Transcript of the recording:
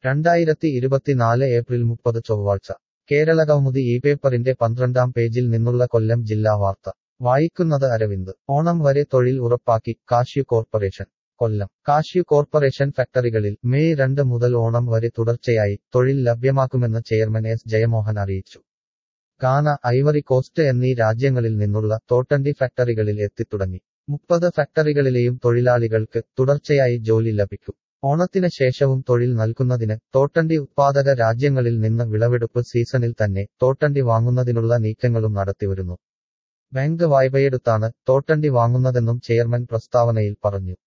രണ്ടായിരത്തി ഇരുപത്തിനാല് ഏപ്രിൽ മുപ്പത് ചൊവ്വാഴ്ച കേരളകൗമുദി ഈ പേപ്പറിന്റെ പന്ത്രണ്ടാം പേജിൽ നിന്നുള്ള കൊല്ലം ജില്ലാ വാർത്ത വായിക്കുന്നത് അരവിന്ദ് ഓണം വരെ തൊഴിൽ ഉറപ്പാക്കി cashew corporation Kollam cashew corporation ഫാക്ടറികളിൽ മെയ് രണ്ട് മുതൽ ഓണം വരെ തുടർച്ചയായി തൊഴിൽ ലഭ്യമാക്കുമെന്ന് ചെയർമാൻ എസ് ജയമോഹൻ അറിയിച്ചു ഗാന ഐവറി കോസ്റ്റ് എന്നീ രാജ്യങ്ങളിൽ നിന്നുള്ള തോട്ടണ്ടി ഫാക്ടറികളിൽ എത്തിത്തുടങ്ങി മുപ്പത് ഫാക്ടറികളിലെയും തൊഴിലാളികൾക്ക് തുടർച്ചയായി ജോലി ലഭിക്കും ഓണത്തിന് ശേഷവും തൊഴിൽ നൽകുന്നതിന് തോട്ടണ്ടി ഉത്പാദക രാജ്യങ്ങളിൽ നിന്ന് വിളവെടുപ്പ് സീസണിൽ തന്നെ തോട്ടണ്ടി വാങ്ങുന്നതിനുള്ള നീക്കങ്ങളും നടത്തിവരുന്നു ബാങ്ക് വായ്പയെടുത്താണ് തോട്ടണ്ടി വാങ്ങുന്നതെന്നും ചെയർമാൻ പ്രസ്താവനയിൽ പറഞ്ഞു